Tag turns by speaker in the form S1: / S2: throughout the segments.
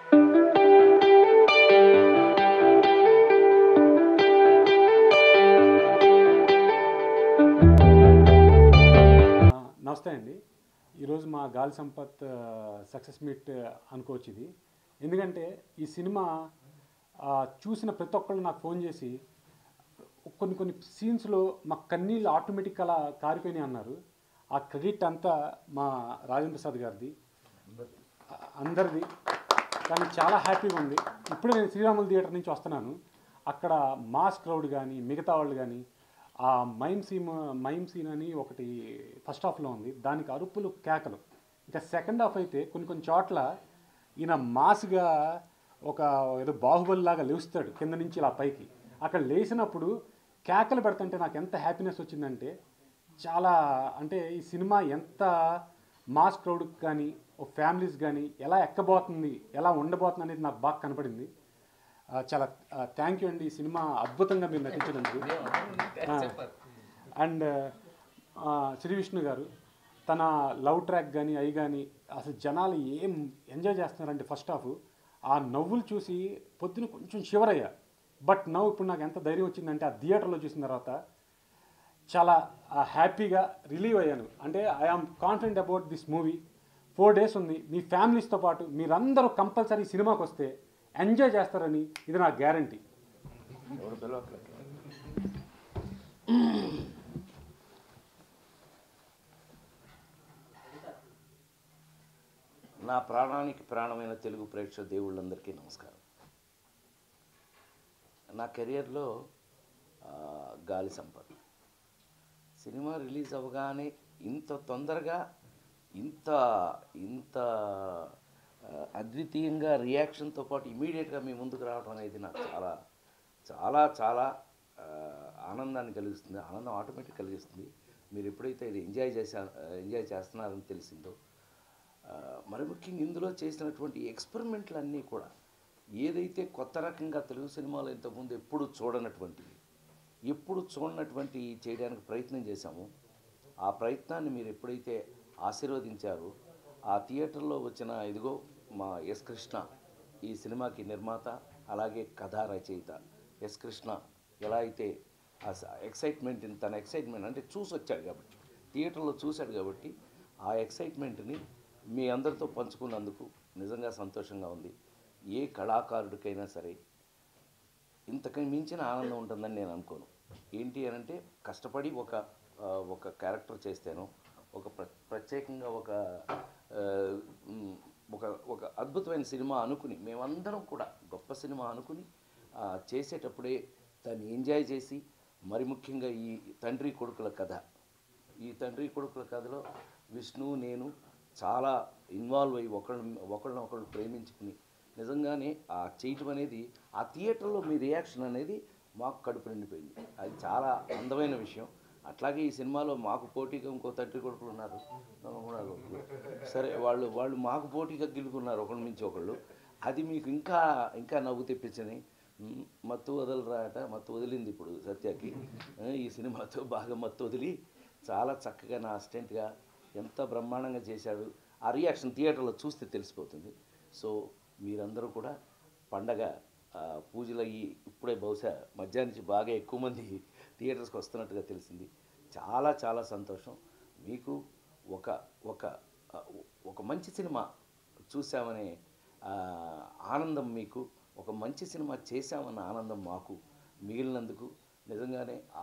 S1: ఆ, నమస్తే అండి ఈరోజు మా గాలి సంపత్ సక్సెస్ మీట్ అనుకోవచ్చు ఇది ఎందుకంటే ఈ సినిమా ఆ, చూసిన ప్రతి ఒక్కళ్ళు నాకు ఫోన్ చేసి కొన్ని కొన్ని సీన్స్లో మా కన్నీళ్ళు ఆటోమేటిక్ అలా కారిపోయినాయి అన్నారు ఆ క్రెడిట్ అంతా మా రాజేంద్ర ప్రసాద్ గారిది ఆ, అందరిది కానీ చాలా హ్యాపీగా ఉంది ఇప్పుడు నేను శ్రీరాములు థియేటర్ నుంచి వస్తున్నాను అక్కడ మాస్ క్రౌడ్ కానీ మిగతా వాళ్ళు కానీ ఆ మైమ్ సీన్ మైమ్ సీన్ అని ఒకటి ఫస్ట్ హాఫ్లో ఉంది దానికి అరుపులు కేకలు ఇంకా సెకండ్ హాఫ్ అయితే కొన్ని కొన్ని చోట్ల ఈయన మాస్గా ఒక ఏదో బాహుబలి లాగా లేస్తాడు కింద నుంచి ఇలా పైకి అక్కడ లేచినప్పుడు కేకలు పెడుతుంటే నాకు ఎంత హ్యాపీనెస్ వచ్చిందంటే చాలా అంటే ఈ సినిమా ఎంత మాస్ క్రౌడ్కి కానీ ఓ ఫ్యామిలీస్ కానీ ఎలా ఎక్కబోతుంది ఎలా ఉండబోతుంది అనేది నాకు బాగా కనపడింది ఆ, చాలా థ్యాంక్ యూ అండి ఈ సినిమా అద్భుతంగా మీరు నటించినందుకు అండ్ శ్రీ విష్ణు గారు తన లవ్ ట్రాక్ కానీ అవి కానీ అసలు జనాలు ఏం ఎంజాయ్ చేస్తున్నారంటే ఫస్ట్ హాఫ్ ఆ నవ్వులు చూసి పొద్దున కొంచెం షివర్ అయ్యా బట్ నవ్వు ఇప్పుడు నాకు ఎంత ధైర్యం వచ్చిందంటే ఆ థియేటర్లో చూసిన తర్వాత చాలా హ్యాపీగా రిలీవ్ అయ్యాను అంటే I am confident about this movie four days ఉంది మీ ఫ్యామిలీస్తో పాటు మీరందరూ కంపల్సరీ సినిమాకి వస్తే ఎంజాయ్ చేస్తారని ఇది నా గ్యారంటీ
S2: నా ప్రాణానికి ప్రాణమైన తెలుగు ప్రేక్షక దేవుళ్ళందరికీ నమస్కారం నా కెరియర్లో ఆ, గాలి సంపద సినిమా రిలీజ్ అవ్వగానే ఇంత తొందరగా ఇంత ఇంత ఆ, అద్వితీయంగా రియాక్షన్తో పాటు ఇమీడియట్గా మీ ముందుకు రావడం అనేది నాకు చాలా చాలా చాలా ఆ, ఆనందాన్ని కలిగిస్తుంది ఆనందం ఆటోమేటిక్ కలిగిస్తుంది మీరు ఎప్పుడైతే ఇది ఎంజాయ్ చేశా ఎంజాయ్ చేస్తున్నారని తెలిసిందో ఆ, మరి ముఖ్యంగా ఇందులో చేసినటువంటి ఎక్స్పెరిమెంట్లు అన్నీ కూడా ఏదైతే కొత్త రకంగా తెలుగు సినిమాలో ఇంతకుముందు ఎప్పుడు చూడనటువంటివి ఎప్పుడు చూడనటువంటి చేయడానికి ప్రయత్నం చేశామో ఆ ప్రయత్నాన్ని మీరు ఎప్పుడైతే ఆశీర్వదించారో ఆ థియేటర్లో వచ్చిన ఇదిగో మా ఎస్ కృష్ణ ఈ సినిమాకి నిర్మాత అలాగే కథా రచయిత ఎస్ కృష్ణ ఎలా అయితే ఆ ఎక్సైట్మెంట్ తన ఎక్సైట్మెంట్ అంటే చూసి వచ్చాడు కాబట్టి థియేటర్లో చూశాడు కాబట్టి ఆ ఎక్సైట్మెంట్ని మీ అందరితో పంచుకున్నందుకు నిజంగా సంతోషంగా ఉంది ఏ కళాకారుడికైనా సరే ఇంతకని మించిన ఆనందం ఉంటుందని నేను అనుకోను ఏంటి అని అంటే కష్టపడి ఒక ఆ, ఒక క్యారెక్టర్ చేస్తేనో ఒక ప్ర ప్రత్యేకంగా ఒక ఆ, మ్, ఒక ఒక అద్భుతమైన సినిమా అనుకుని మేమందరం కూడా గొప్ప సినిమా అనుకుని ఆ, చేసేటప్పుడే దాన్ని ఎంజాయ్ చేసి మరి ముఖ్యంగా ఈ తండ్రి కొడుకుల కథ ఈ తండ్రి కొడుకుల కథలో విష్ణు నేను చాలా ఇన్వాల్వ్ అయ్యి ఒకళ్ళని ఒకళ్ళని ఒకళ్ళు ప్రేమించుకుని నిజంగానే ఆ చేయటం అనేది ఆ థియేటర్లో మీ రియాక్షన్ అనేది మాకు కడుపు నిండిపోయింది అది చాలా అందమైన విషయం అట్లాగే ఈ సినిమాలో మాకు పోటీగా ఇంకో తండ్రి కొడుకులు ఉన్నారు కూడా సరే వాళ్ళు వాళ్ళు మాకు పోటీగా గెలుకున్నారు ఒకళ్ళ మించి ఒకళ్ళు అది మీకు ఇంకా ఇంకా నవ్వు తెప్పించని మ్, మత్తు వదలరాట మత్తు వదిలింది ఇప్పుడు సత్యకి ఆ, ఈ సినిమాతో బాగా మత్తు వదిలి చాలా చక్కగా నా అసిస్టెంట్గా ఎంత బ్రహ్మాండంగా చేశాడు ఆ రియాక్షన్ థియేటర్లో చూస్తే తెలిసిపోతుంది సో మీరందరూ కూడా పండగ ఆ, పూజలు అయ్యి ఇప్పుడే బహుశా మధ్యాహ్నం నుంచి బాగా ఎక్కువ మంది థియేటర్స్కి వస్తున్నట్టుగా తెలిసింది చాలా చాలా సంతోషం మీకు ఒక ఒక ఆ, ఒక మంచి సినిమా చూసామనే ఆ, ఆనందం మీకు ఒక మంచి సినిమా చేశామన్న ఆనందం మాకు మిగిలినందుకు నిజంగానే ఆ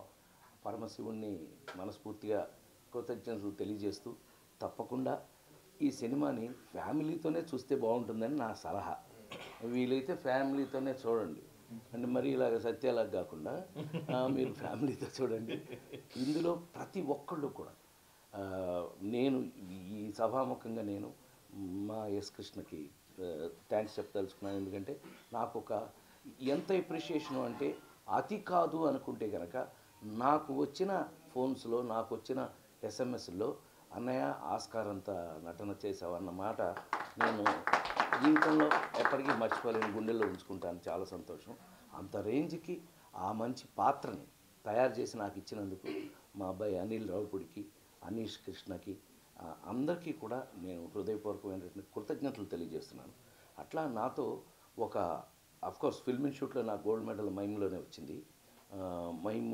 S2: పరమశివుణ్ణి మనస్ఫూర్తిగా కృతజ్ఞతలు తెలియజేస్తూ తప్పకుండా ఈ సినిమాని ఫ్యామిలీతోనే చూస్తే బాగుంటుందని నా సలహా వీలైతే ఫ్యామిలీతోనే చూడండి అంటే మరి ఇలాగ సత్యాలకు కాకుండా ఆ, మీరు ఫ్యామిలీతో చూడండి ఇందులో ప్రతి ఒక్కళ్ళు కూడా ఆ, నేను ఈ సభాముఖంగా నేను మా ఎస్ కృష్ణకి థ్యాంక్స్ చెప్పదలుచుకున్నాను ఎందుకంటే నాకు ఒక ఎంత ఎప్రిషియేషన్ అంటే అతి కాదు అనుకుంటే కనుక నాకు వచ్చిన ఫోన్స్లో నాకు వచ్చిన ఎస్ఎంఎస్లో అన్నయ్య ఆస్కార్ అంత నటన చేసావు అన్న మాట నేను జీవితంలో ఎప్పటికీ మర్చిపోలేని గుండెల్లో ఉంచుకుంటాను చాలా సంతోషం అంత రేంజ్కి ఆ మంచి పాత్రని తయారు చేసి నాకు ఇచ్చినందుకు మా అబ్బాయి అనిల్ రావుపుడికి అనీష్ కృష్ణకి ఆ, అందరికీ కూడా నేను హృదయపూర్వకమైనటువంటి కృతజ్ఞతలు తెలియజేస్తున్నాను అట్లా నాతో ఒక కోర్స్ ఫిల్మ్ ఇన్స్టిట్యూట్లో నాకు గోల్డ్ మెడల్ మైమ్లోనే వచ్చింది ఆ, మైము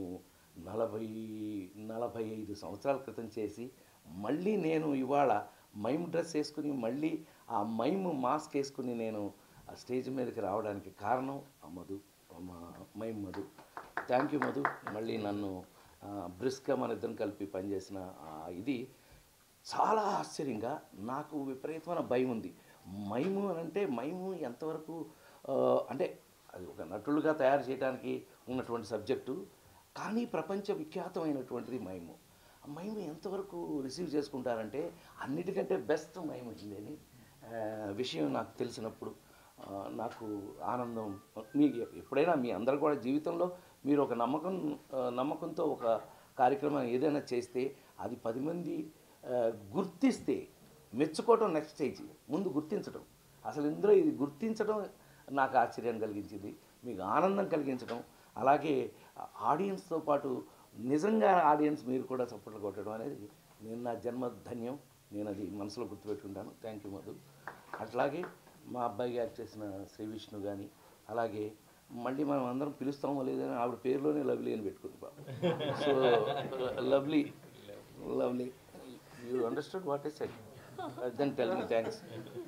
S2: నలభై నలభై ఐదు సంవత్సరాల క్రితం చేసి మళ్ళీ నేను ఇవాళ మైమ్ డ్రెస్ వేసుకుని మళ్ళీ ఆ మైమ్ మాస్క్ వేసుకుని నేను ఆ స్టేజ్ మీదకి రావడానికి కారణం ఆ మధు మా mime Madhu thank you Madhu మళ్ళీ నన్ను బ్రిస్క్గా మన ఇద్దరం కలిపి పనిచేసిన ఆ ఇది చాలా ఆశ్చర్యంగా నాకు విపరీతమైన భయం ఉంది మైము అని అంటే మైము ఎంతవరకు ఆ, అంటే అది ఒక నటులుగా తయారు చేయడానికి ఉన్నటువంటి సబ్జెక్టు కానీ ప్రపంచ విఖ్యాతమైనటువంటిది మైము ఆ మైము ఎంతవరకు రిసీవ్ చేసుకుంటారంటే అన్నిటికంటే బెస్ట్ మైము హిందీ అని ఆ, విషయం నాకు తెలిసినప్పుడు ఆ, నాకు ఆనందం మీ ఎప్పుడైనా మీ అందరు కూడా జీవితంలో మీరు ఒక నమ్మకం ఆ, నమ్మకంతో ఒక కార్యక్రమం ఏదైనా చేస్తే అది పది మంది ఆ, గుర్తిస్తే మెచ్చుకోవటం నెక్స్ట్ స్టేజ్ ముందు గుర్తించడం అసలు ఇందులో ఇది గుర్తించడం నాకు ఆశ్చర్యం కలిగించింది మీకు ఆనందం కలిగించడం అలాగే ఆడియన్స్తో పాటు నిజంగా ఆడియన్స్ మీరు కూడా చప్పట్లు కొట్టడం అనేది నేను నా జన్మ ధన్యం నేను అది మనసులో గుర్తుపెట్టుకుంటాను థ్యాంక్ యూ మధు అట్లాగే మా అబ్బాయి యాక్ట్ చేసిన శ్రీ విష్ణు కానీ అలాగే మళ్ళీ మనం అందరం పిలుస్తామో లేదని ఆవిడ పేరులోనే లవ్లీ అని పెట్టుకుంది బాబు so lovely lovely you understood what is set then tell me thanks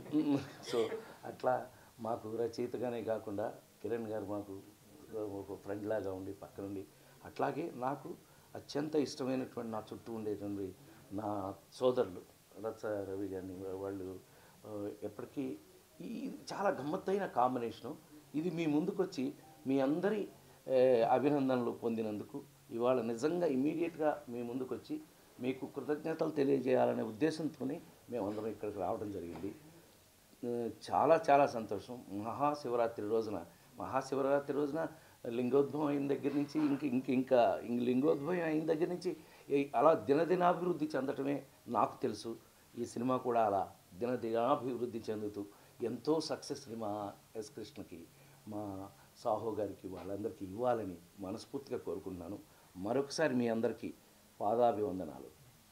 S2: so అట్లా మాకు రచయితగానే కాకుండా కిరణ్ గారు మాకు ఒక ఫ్రెండ్ లాగా ఉండి పక్కనుండి అట్లాగే నాకు అత్యంత ఇష్టమైనటువంటి నా చుట్టూ ఉండేటువంటి నా సోదరులు రచ్చ రవి గారిని వాళ్ళు ఆ, ఎప్పటికీ ఈ ఇది చాలా గమ్మత్తైన కాంబినేషను ఇది మీ ముందుకొచ్చి మీ అందరి ఏ, అభినందనలు పొందినందుకు ఇవాళ నిజంగా ఇమీడియట్గా మీ ముందుకొచ్చి మీకు కృతజ్ఞతలు తెలియజేయాలనే ఉద్దేశంతోనే మేమందరం ఇక్కడికి రావడం జరిగింది ఆ, చాలా చాలా సంతోషం మహాశివరాత్రి రోజున మహాశివరాత్రి రోజున లింగోద్భవం అయిన దగ్గర నుంచి ఇంక ఇంక ఇంకా ఇంక లింగోద్భవం అయిన దగ్గర నుంచి ఈ- అలా దినదినాభివృద్ధి చెందటమే నాకు తెలుసు ఈ సినిమా కూడా అలా దినదినాభివృద్ధి చెందుతూ ఎంతో సక్సెస్ మా ఎస్ కృష్ణకి మా సాహో గారికి వాళ్ళందరికీ ఇవ్వాలని మనస్ఫూర్తిగా కోరుకుంటున్నాను మరొకసారి మీ అందరికీ పాదాభివందనాలు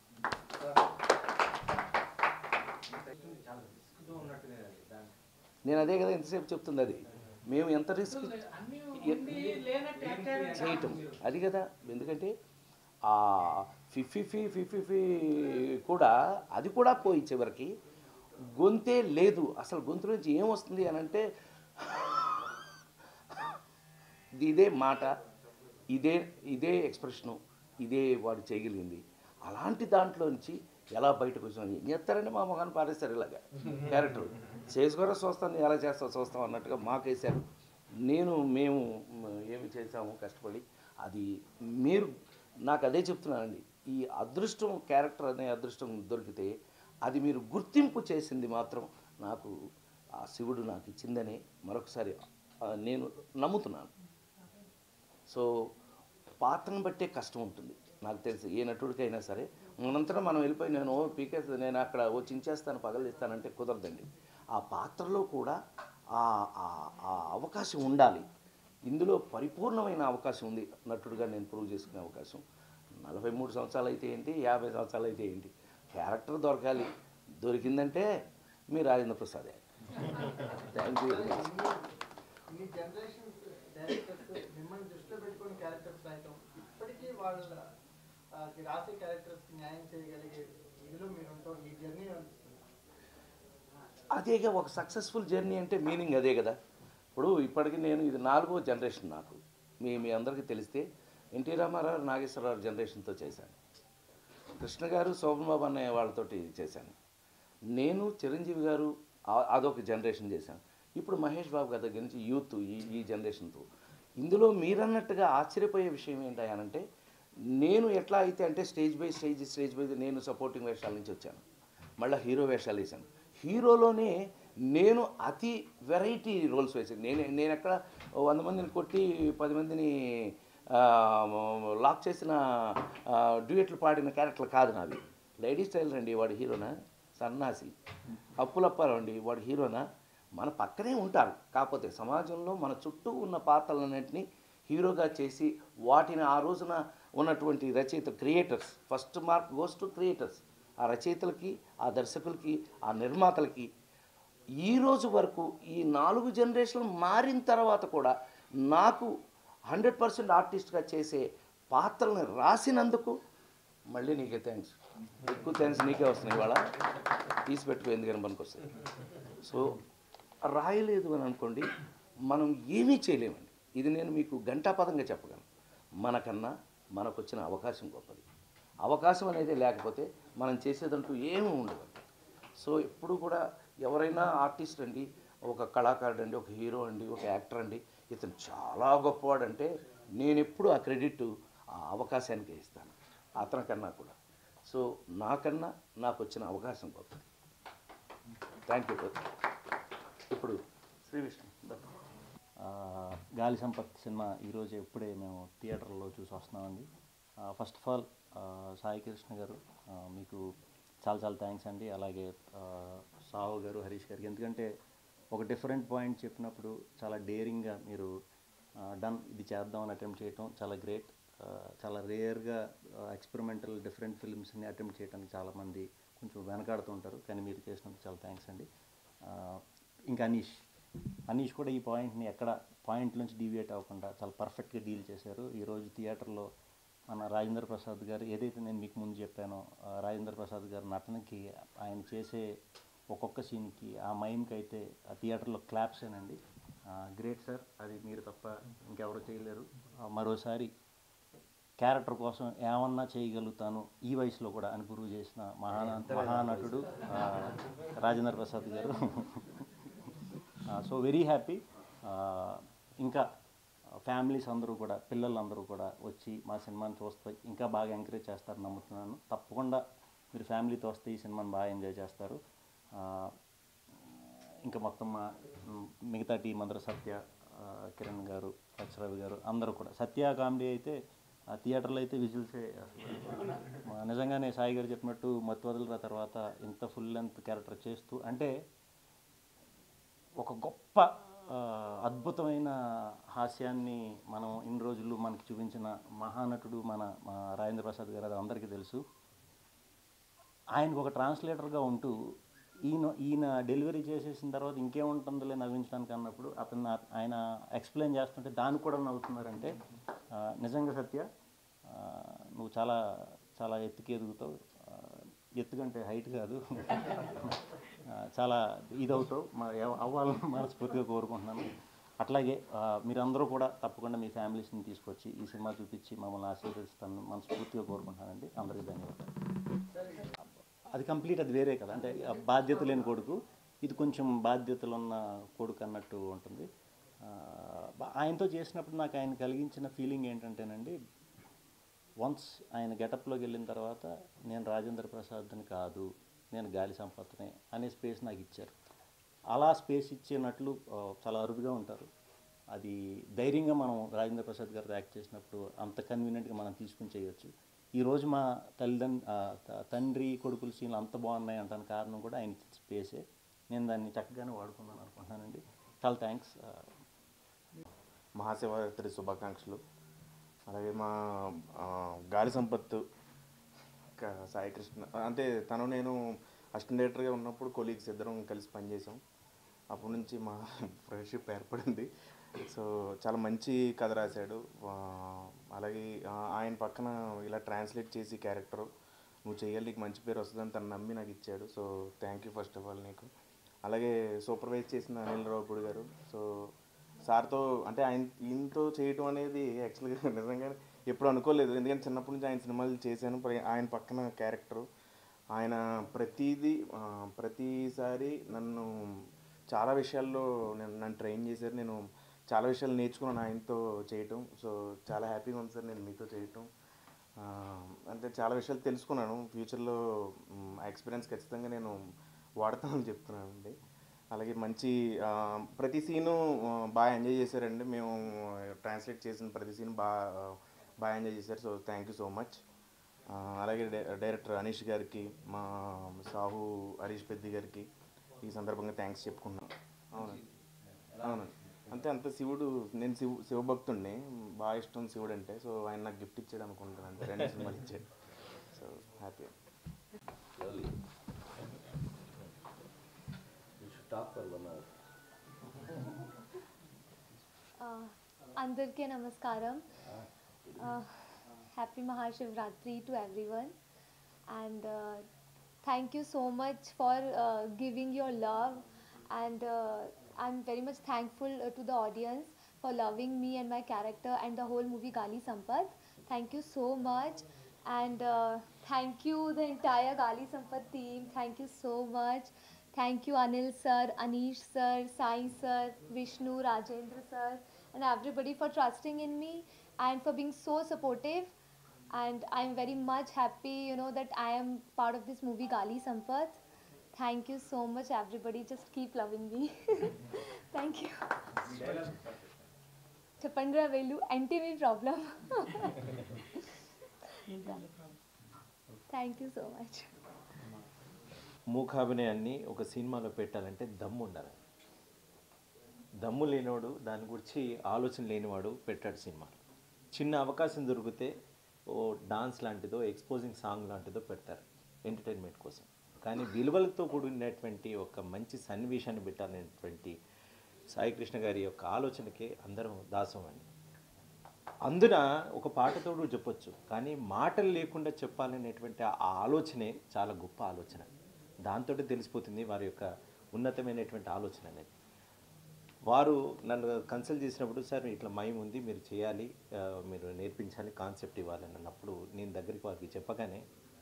S3: చాలా రిస్క్తో ఉన్నట్టుగా దాన్ని
S2: నేను అదే కదా ఎంతసేపు చెప్తుంది అది మేము ఎంత రిస్క్
S3: అన్నీ ఉండి లేనట్టు యాక్ట్ చేయడం
S2: చేయటం అది కదా ఎందుకంటే ఆ ఫిఫిఫి ఫిఫిఫి కూడా అది కూడా పోయి చివరికి గొంతే లేదు అసలు గొంతు నుంచి ఏం వస్తుంది అని అంటే ఇదే మాట ఇదే ఇదే ఎక్స్ప్రెషను ఇదే వాడు చేయగలిగింది అలాంటి దాంట్లో నుంచి ఎలా బయటకు వచ్చినా ఏం చేస్తారంటే మా మొగాన్ని పారేస్తారు ఇలాగా క్యారెక్టర్ చేసుకోరా చూస్తాను ఎలా చేస్తావు చూస్తాం అన్నట్టుగా మాకేశారు నేను మేము మ, ఏమి చేసాము కష్టపడి అది మీరు నాకు అదే చెప్తున్నానండి ఈ అదృష్టం క్యారెక్టర్ అనే అదృష్టం దొరికితే అది మీరు గుర్తింపు చేసింది మాత్రం నాకు ఆ శివుడు నాకు ఇచ్చిందనే మరొకసారి ఆ, నేను నమ్ముతున్నాను సో పాత్రను బట్టే కష్టం ఉంటుంది నాకు తెలిసి ఏ నటుడికైనా సరే మనంతటా మనం వెళ్ళిపోయి నేను ఓ పీకేస్ నేను అక్కడ ఓ చించేస్తాను పగలిస్తానంటే కుదరదండి ఆ పాత్రలో కూడా ఆ ఆ- ఆ అవకాశం ఉండాలి ఇందులో పరిపూర్ణమైన అవకాశం ఉంది నటుడిగా నేను ప్రూవ్ చేసుకునే అవకాశం నలభై మూడు సంవత్సరాలు అయితే ఏంటి యాభై సంవత్సరాలు అయితే ఏంటి క్యారెక్టర్ దొరకాలి దొరికిందంటే మీ రాజేంద్ర ప్రసాదే థ్యాంక్ యూ వెరీ మచ్
S4: ఇన్ని జనరేషన్స్ డైరెక్టర్స్ మిమ్మల్ని దృష్టిలో పెట్టుకుని క్యారెక్టర్స్ రాయటం ఇప్పటికీ వాళ్ళ ఆ, కి రాసే క్యారెక్టర్స్ న్యాయం చేయగలిగే ఇదిలో మీరు ఉంటాం ఈ జర్నీ అనిపిస్తుంది
S2: అదేగా ఒక సక్సెస్ఫుల్ జర్నీ అంటే మీనింగ్ అదే కదా ఇప్పుడు ఇప్పటికి నేను ఇది నాలుగో జనరేషన్ నాకు మీ మీ అందరికీ తెలిస్తే ఎన్టీ రామారావు నాగేశ్వరరావు జనరేషన్తో చేశాను కృష్ణ గారు శోభన్ బాబు అన్నయ్య వాళ్ళతోటి చేశాను నేను చిరంజీవి గారు ఆ- అదొక జనరేషన్ చేశాను ఇప్పుడు మహేష్ బాబు గారి దగ్గర నుంచి యూత్ ఈ ఈ జనరేషన్తో ఇందులో మీరన్నట్టుగా ఆశ్చర్యపోయే విషయం ఏంటంటే నేను ఎట్లా అయితే అంటే stage by stage stage by నేను సపోర్టింగ్ వేషాల నుంచి వచ్చాను మళ్ళీ హీరో వేషాలు వేసాను హీరోలోనే నేను అతి వెరైటీ రోల్స్ వేసాను నేను నేను ఎక్కడ ఓ వంద మందిని కొట్టి పది మందిని ఆ, లాక్ చేసిన ఆ, డ్యూయట్లు పాడిన క్యారెక్టర్లు కాదు నావి లేడీ స్టైల్ రండి వాడు హీరోనా సన్నాసి అప్పులప్పారావు అండి వాడు హీరోనా మన పక్కనే ఉంటారు కాకపోతే సమాజంలో మన చుట్టూ ఉన్న పాత్రలన్నింటినీ హీరోగా చేసి వాటిని ఆ రోజున ఉన్నటువంటి రచయిత creators first mark goes to creators ఆ రచయితలకి ఆ దర్శకులకి ఆ నిర్మాతలకి ఈ రోజు వరకు ఈ నాలుగు జనరేషన్లు మారిన తర్వాత కూడా నాకు హండ్రెడ్ పర్సెంట్ ఆర్టిస్ట్గా చేసే పాత్రల్ని రాసినందుకు మళ్ళీ నీకే థ్యాంక్స్ ఎక్కువ థ్యాంక్స్ నీకే వస్తున్నాయి ఇవాళ తీసి పెట్టుకో ఎందుకని పనికొస్తాయి సో రాయలేదు అని అనుకోండి మనం ఏమీ చేయలేమండి ఇది నేను మీకు గంటాపదంగా చెప్పగలను మనకన్నా మనకు వచ్చిన అవకాశం గొప్పది అవకాశం అనేది లేకపోతే మనం చేసేదంటూ ఏమీ ఉండదు సో ఎప్పుడు కూడా ఎవరైనా ఆర్టిస్ట్ అండి ఒక కళాకారుడు అండి ఒక హీరో అండి ఒక యాక్టర్ అండి ఇతను చాలా గొప్పవాడంటే నేను ఎప్పుడు ఆ క్రెడిట్ ఆ అవకాశానికి ఇస్తాను అతనికన్నా కూడా సో నాకన్నా నాకు వచ్చిన అవకాశం గొప్పది థ్యాంక్ యూ ఇప్పుడు శ్రీ విష్ణు దా.
S5: ఆ, గాలి సంపత్ సినిమా ఈరోజు ఇప్పుడే మేము థియేటర్లో చూసి వస్తున్నామండి first of all Sai Krishna గారు ఆ, మీకు చాలా చాలా థ్యాంక్స్ అండి అలాగే ఆ, సావు గారు హరీష్ గారికి ఎందుకంటే ఒక డిఫరెంట్ పాయింట్ చెప్పినప్పుడు చాలా డేరింగ్గా మీరు డన్ ఇది చేద్దామని అటెంప్ట్ చేయటం చాలా గ్రేట్ చాలా రేర్గా ఎక్స్పెరిమెంటల్ డిఫరెంట్ ఫిల్మ్స్ని అటెంప్ట్ చేయడానికి చాలామంది కొంచెం వెనకాడుతూ ఉంటారు కానీ మీరు చేసినందుకు చాలా థ్యాంక్స్ అండి ఆ, ఇంకా అనీష్ అనీష్ కూడా ఈ పాయింట్ని ఎక్కడ పాయింట్ నుంచి డీవియేట్ అవ్వకుండా చాలా పర్ఫెక్ట్గా డీల్ చేశారు ఈరోజు థియేటర్లో మన రాజేంద్ర ప్రసాద్ గారు ఏదైతే నేను మీకు ముందు చెప్పానో ఆ రాజేంద్ర ప్రసాద్ గారు నటనకి ఆయన చేసే ఒక్కొక్క సీన్కి ఆ మైమ్కి అయితే ఆ థియేటర్లో క్లాప్సేనండి గ్రేట్ సార్ అది మీరు తప్ప ఇంకెవరు చేయలేరు ఆ, మరోసారి క్యారెక్టర్ కోసం ఏమన్నా చేయగలుగుతాను ఈ వయసులో కూడా అని ప్రూవ్ చేసిన మహా మహానటుడు ఆ, రాజేంద్ర ప్రసాద్ గారు సో వెరీ హ్యాపీ ఇంకా ఫ్యామిలీస్ అందరూ కూడా పిల్లలందరూ కూడా వచ్చి మా సినిమాని చూస్తే ఇంకా బాగా ఎంకరేజ్ చేస్తారని నమ్ముతున్నాను తప్పకుండా మీరు ఫ్యామిలీతో వస్తే ఈ సినిమాని బాగా ఎంజాయ్ చేస్తారు ఆ, ఇంకా మొత్తం మా మ్, మిగతా టీం అందరూ సత్య ఆ, కిరణ్ గారు రవి గారు అందరూ కూడా సత్య కామెడీ అయితే ఆ థియేటర్లో అయితే విజిల్సే అసలు. మా నిజంగానే సాయి గారు చెప్పినట్టు మత్తు వదిలిన తర్వాత ఇంత ఫుల్ లెంత్ క్యారెక్టర్ చేస్తూ అంటే ఒక గొప్ప ఆ, అద్భుతమైన హాస్యాన్ని మనం ఇన్ని రోజులు మనకి చూపించిన మహానటుడు మన మా రాజేంద్ర ప్రసాద్ గారు అది అందరికీ తెలుసు ఆయనకు ఒక ట్రాన్స్లేటర్గా ఉంటూ ఈయన ఈయన డెలివరీ చేసేసిన తర్వాత ఇంకేముంటుందిలే నవ్వించడానికి అన్నప్పుడు అతను ఆ- ఆయన ఎక్స్ప్లెయిన్ చేస్తుంటే దానికి కూడా నవ్వుతున్నారంటే ఆ, నిజంగా సత్య ఆ, నువ్వు చాలా చాలా ఎత్తుకి ఎదుగుతావు ఆ, ఎత్తుకంటే హైట్ కాదు ఆ, చాలా ఇదవుతావు మా ఎవ- అవ్వాలని మనస్ఫూర్తిగా కోరుకుంటున్నాను అట్లాగే ఆ, మీరందరూ కూడా తప్పకుండా మీ ఫ్యామిలీస్ని తీసుకొచ్చి ఈ సినిమా చూపించి మమ్మల్ని ఆశీర్వదిస్తాను మనస్ఫూర్తిగా కోరుకుంటున్నానండి అందరికీ ధన్యవాదాలు అది కంప్లీట్ అది వేరే కదా అంటే ఆ బాధ్యత లేని కొడుకు ఇది కొంచెం బాధ్యతలు ఉన్న కొడుకు అన్నట్టు ఉంటుంది ఆ, బా- ఆయనతో చేసినప్పుడు నాకు ఆయన కలిగించిన ఫీలింగ్ ఏంటంటేనండి వన్స్ ఆయన గెటప్లోకి వెళ్ళిన తర్వాత నేను రాజేంద్ర ప్రసాద్ని కాదు నేను గాలి సంపత్నే అనే స్పేస్ నాకు ఇచ్చారు అలా స్పేస్ ఇచ్చినట్లు ఆ, చాలా అరుదుగా ఉంటారు అది ధైర్యంగా మనం రాజేంద్ర ప్రసాద్ గారు యాక్ట్ చేసినప్పుడు అంత కన్వీనియంట్గా మనం తీసుకుని చేయొచ్చు ఈరోజు మా తల్లిదండ్రి తండ్రి కొడుకుల సీన్లు అంత బాగున్నాయి అంటానికి కారణం కూడా ఆయన ఇచ్చిన స్పేసే నేను దాన్ని చక్కగానే వాడుకున్నాను అనుకుంటున్నానండి చాలా థ్యాంక్స్
S6: మహాశివరాత్రి శుభాకాంక్షలు అలాగే మా ఆ, గాలి సంపత్తు ఇంకా సాయి కృష్ణ అంటే తను నేను అసిస్టెంట్ డైరెక్టర్గా ఉన్నప్పుడు కొలీగ్స్ ఇద్దరం కలిసి పనిచేసాం అప్పటి నుంచి మా ఫ్రెండ్షిప్ ఏర్పడింది సో చాలా మంచి కథ రాశాడు ఆ, అలాగే ఆ, ఆయన పక్కన ఇలా ట్రాన్స్లేట్ చేసి క్యారెక్టర్ నువ్వు చేయాలి నీకు మంచి పేరు వస్తుందని తను నమ్మి నాకు ఇచ్చాడు so thank you first of all నీకు అలాగే సూపర్వైజ్ చేసిన అనిల్ రావుపూడి గారు సో సార్తో అంటే ఆయన ఈయనతో చేయటం అనేది యాక్చువల్గా నిజంగానే ఎప్పుడు అనుకోలేదు ఎందుకంటే చిన్నప్పటి నుంచి ఆయన సినిమాలు చేశాను ప్ర- ఆయన పక్కన క్యారెక్టరు ఆయన ప్రతిదీ ఆ, ప్రతిసారి నన్ను చాలా విషయాల్లో నేను నన్ను ట్రైన్ చేశారు నేను చాలా విషయాలు నేర్చుకున్నాను ఆయనతో చేయటం సో చాలా హ్యాపీగా ఉంది సార్ నేను మీతో చేయటం ఆ, అంటే చాలా విషయాలు తెలుసుకున్నాను ఫ్యూచర్లో మ్, ఆ ఎక్స్పీరియన్స్ ఖచ్చితంగా నేను వాడతానని చెప్తున్నాను అండి అలాగే మంచి ఆ, ప్రతి సీను ఆ, బాగా ఎంజాయ్ చేశారండి మేము ట్రాన్స్లేట్ చేసిన ప్రతి సీన్ బాగా బాగా ఎంజాయ్ చేశారు so thank you so much అలాగే డై- డైరెక్టర్ అనీష్ గారికి మా సాహు హరీష్ పెద్ది గారికి ఈ సందర్భంగా థ్యాంక్స్ చెప్పుకున్నాను అవునండి అవునండి అంతే అంత శివుడు నేను శివ శివభక్తుడిని బాగా ఇష్టం శివుడు అంటే సో ఆయన నాకు గిఫ్ట్ ఇచ్చాడు అనుకుంటాను అంతే రెండు సినిమాలు ఇచ్చాడు so happy
S2: Lovely. You should talk talk for one hour
S7: అందరికీ నమస్కారం happy Mahashivratri to everyone and thank you so much for giving your love and I'm very much thankful to the audience for loving me and my character and the whole movie Gali Sampath. Thank you so much. And uh, thank you, the entire Gali Sampath team. Thank you so much. Thank you, Anil sir, Anish sir, Sai sir, Vishnu, Rajendra sir, and everybody for trusting in me and for being so supportive. And I'm very much happy, you know, that I am part of this movie Gali Sampath. Thank you so much, everybody. Just keep loving me. Thank you. చెప్పండి రా వెళ్ళు అంటే మీ problem thank you so much
S5: మూకాభినయాన్ని ఒక సినిమాలో పెట్టాలంటే దమ్ము ఉండాలి దమ్ము లేనివాడు దాని గురించి ఆలోచన లేనివాడు పెట్టాడు సినిమాలు చిన్న అవకాశం దొరికితే ఓ డాన్స్ లాంటిదో ఎక్స్పోజింగ్ సాంగ్ లాంటిదో పెడతారు ఎంటర్టైన్మెంట్ కోసం కానీ విలువలతో కూడినటువంటి ఒక మంచి సన్నివేశాన్ని పెట్టాలనేటువంటి సాయికృష్ణ గారి యొక్క ఆలోచనకి అందరం దాసం అండి అందున ఒక పాటతోడు చెప్పొచ్చు కానీ మాటలు లేకుండా చెప్పాలనేటువంటి ఆ ఆలోచనే చాలా గొప్ప ఆలోచన దాంతో తెలిసిపోతుంది వారి యొక్క ఉన్నతమైనటువంటి ఆలోచన అనేది వారు నన్ను కన్సల్ట్ చేసినప్పుడు సార్ ఇట్లా మైమ్ ఉంది మీరు చేయాలి ఆ, మీరు నేర్పించాలి కాన్సెప్ట్ ఇవ్వాలని అన్నప్పుడు నేను దగ్గరికి వారికి చెప్పగానే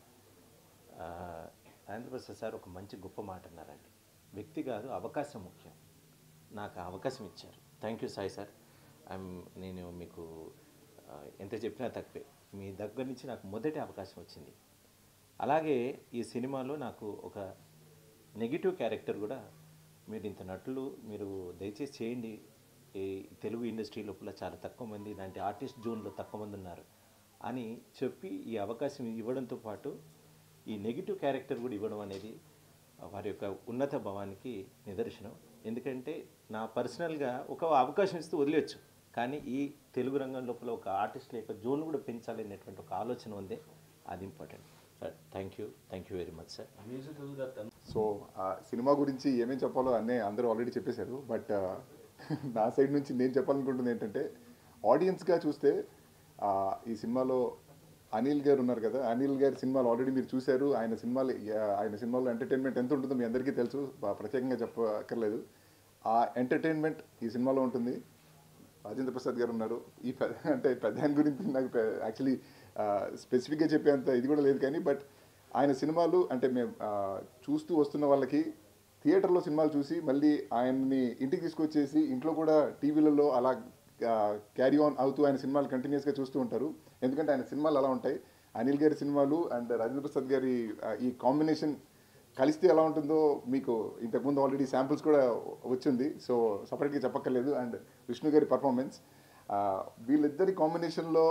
S5: ఆ, రాజేంద్ర ప్రసాద్ సార్ ఒక మంచి గొప్ప మాట అన్నారండి వ్యక్తి కాదు అవకాశం ముఖ్యం నాకు ఆ అవకాశం ఇచ్చారు thank you Sai sir I'm నేను మీకు ఆ, ఎంత చెప్పినా తక్కువే మీ దగ్గర నుంచి నాకు మొదటి అవకాశం వచ్చింది అలాగే ఈ సినిమాలో నాకు ఒక నెగిటివ్ క్యారెక్టర్ కూడా మీరు ఇంత నటులు మీరు దయచేసి చేయండి ఈ తెలుగు ఇండస్ట్రీ లోపల చాలా తక్కువ మంది ఇలాంటి ఆర్టిస్ట్ జోన్లో తక్కువ మంది ఉన్నారు అని చెప్పి ఈ అవకాశం ఇవ్వడంతో పాటు ఈ నెగిటివ్ క్యారెక్టర్ కూడా ఇవ్వడం అనేది వారి యొక్క ఉన్నత భావానికి నిదర్శనం ఎందుకంటే నా పర్సనల్గా ఒక అవకాశం ఇస్తూ వదిలేయచ్చు కానీ ఈ తెలుగు రంగం లోపల ఒక ఆర్టిస్ట్ యొక్క జోన్ కూడా పెంచాలి అనేటువంటి ఒక ఆలోచన ఉంది అది important sir thank you thank you very much sir
S2: musical that
S8: so ఆ సినిమా గురించి ఏమేం చెప్పాలో అన్నీ అందరూ ఆల్రెడీ చెప్పేశారు బట్ నా సైడ్ నుంచి నేను చెప్పాలనుకుంటుంది ఏంటంటే ఆడియన్స్గా చూస్తే ఆ, ఈ సినిమాలో అనిల్ గారు ఉన్నారు కదా అనిల్ గారి సినిమాలు ఆల్రెడీ మీరు చూశారు ఆయన సినిమాలు ఆ, ఆయన సినిమాలో ఎంటర్టైన్మెంట్ ఎంత ఉంటుందో మీ అందరికీ తెలుసు బా- ప్రత్యేకంగా చెప్పక్కర్లేదు ఆ ఎంటర్టైన్మెంట్ ఈ సినిమాలో ఉంటుంది రాజేంద్ర ప్రసాద్ గారు ఉన్నారు ఈ పెద్ద అంటే పెద్ద ఆయన గురించి నాకు యాక్చువల్లీ స్పెసిఫిక్గా చెప్పేంత ఇది కూడా లేదు కానీ బట్ ఆయన సినిమాలు అంటే మేము ఆ, చూస్తూ వస్తున్న వాళ్ళకి థియేటర్లో సినిమాలు చూసి మళ్ళీ ఆయన్ని ఇంటికి తీసుకొచ్చేసి ఇంట్లో కూడా టీవీలలో అలా క్యారీ ఆన్ అవుతూ ఆయన సినిమాలు కంటిన్యూస్గా చూస్తూ ఉంటారు ఎందుకంటే ఆయన సినిమాలు అలా ఉంటాయి అనిల్ గారి సినిమాలు అండ్ రాజేంద్ర ప్రసాద్ గారి ఆ, ఈ కాంబినేషన్ కలిస్తే ఎలా ఉంటుందో మీకు ఇంతకుముందు ఆల్రెడీ శాంపుల్స్ కూడా వచ్చింది సో సపరేట్గా చెప్పక్కర్లేదు అండ్ విష్ణు గారి పర్ఫార్మెన్స్ వీళ్ళిద్దరి కాంబినేషన్లో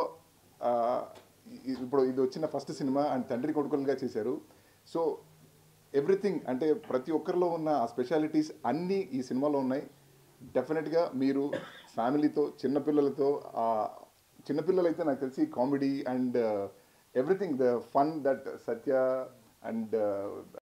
S8: ఇప్పుడు ఇది వచ్చిన ఫస్ట్ సినిమా అండ్ తండ్రి కొడుకులుగా చేశారు సో ఎవ్రీథింగ్ అంటే ప్రతి ఒక్కరిలో ఉన్న ఆ స్పెషాలిటీస్ అన్నీ ఈ సినిమాలో ఉన్నాయి డెఫినెట్గా మీరు ఫ్యామిలీతో చిన్నపిల్లలతో ఆ, చిన్నపిల్లలైతే నాకు తెలిసి comedy and everything the fun that Satya and